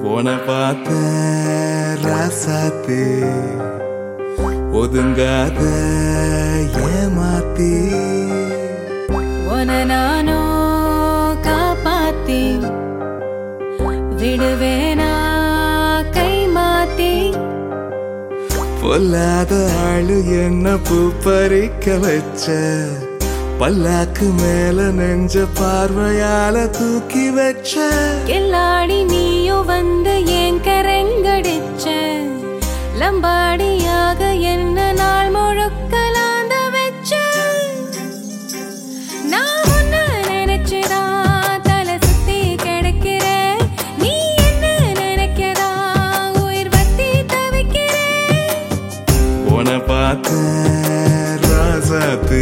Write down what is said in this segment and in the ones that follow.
உன பார்த்த ராசாத்து ஒதுங்காத ஏமாத்தி உன நானோ காப்பாத்தி விடுவேனா கை மாத்தி பொல்லாத ஆளு என்ன பூ பறிக்க வச்ச பல்லாக்கு மேல நெஞ்ச பார்வையால தூக்கி வச்ச எல்லாடி நீயோ வந்து ஏன் கரங்கடிச்ச லம்பாடியாக என்ன நாள் முழுக்கலாந்த வச்ச நான் உன்னை நினைச்சுதான் தலை சுத்தி கிடக்கிறேன் நீ என்ன நினைக்கிறா உயிர் வத்தி தவிக்கிறேன் உன பார்த்த ராசாத்து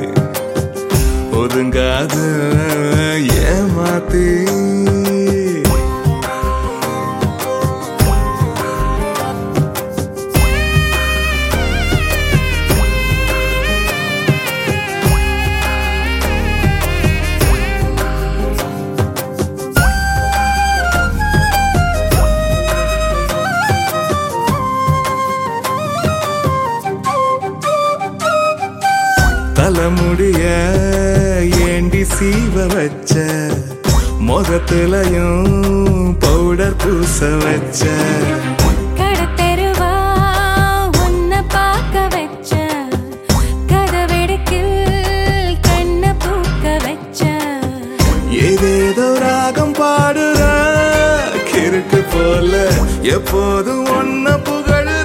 ஒதுங்காத ஏமாத்தி தலைமுடிய ஏண்டி சீவ வச்ச முகத்துலயும் பவுடர் பூச வச்ச கடத்தெருவா உன்னை பார்க்க வச்ச கதவெடுக்கில் கண்ணை பூக்க வச்ச ஏதேதோ ராகம் பாடுற கிறுக்கு போல எப்போதும் ஒன்ன புகழுற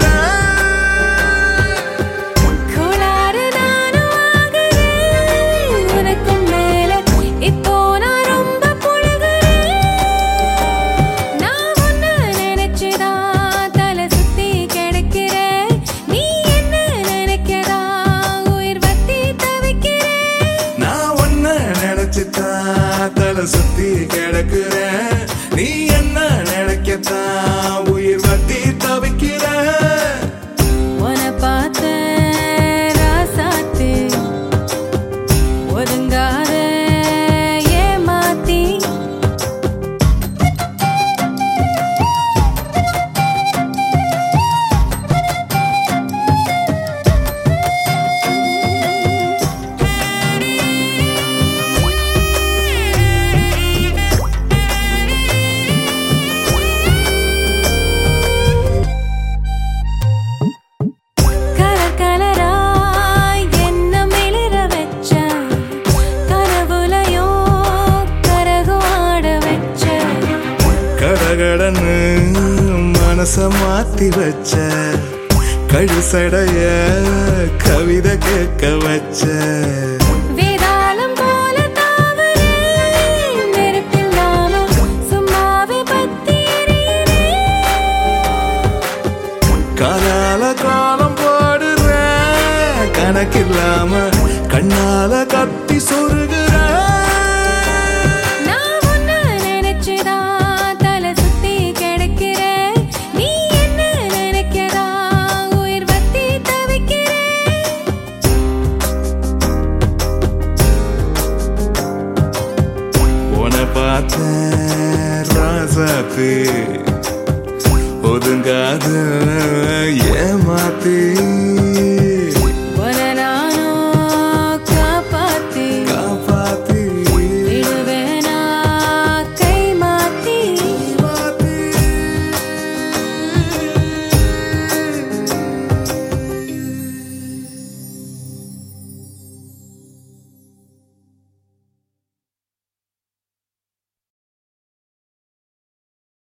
கோளாறு நானும் ஆகுறேன். உனக்கும் மேல இப்போ நான் ரொம்ப புழுகுறேன். நான் உன்னை நினைச்சுதான் தலை சுத்தி கிடக்கிறேன். நீ என்ன நினைக்கிறா? உயிர் வத்தி தவிக்கிறேன். நான் ஒன்ன நினைச்சுதான் தலை சுத்தி கிடக்குறேன் நீ என்ன நினைக்கத்தான் உயிர் வத்தி தவிக்கிற உன்னை பார்த்த ராசாத்து, ஒதுங்காத ஏமாத்தி கலர் கலராய் என்ன மிளிர வச்ச கனவுலையோ கரகு ஆட வச்ச கடகடன்னு மனச மாத்தி வச்ச கழுசடைய கவிதை கேட்க வச்ச வேதாளம் போல தாவரேன் நெருப்பில்லாம சும்மாவே பத்தி எரியுறேன். காலால காலம் போடுற கணக்கில்லாம கண்ணால கத்தி சொருகிற நான் உன்னை நினைச்சுதான் தலை சுத்தி கிடக்கிறேன். நீ என்ன நினைக்கிறா? உயிர் வத்தி தவிக்கிறேன். உன பார்த்த ராசாத்து ஒதுங்காத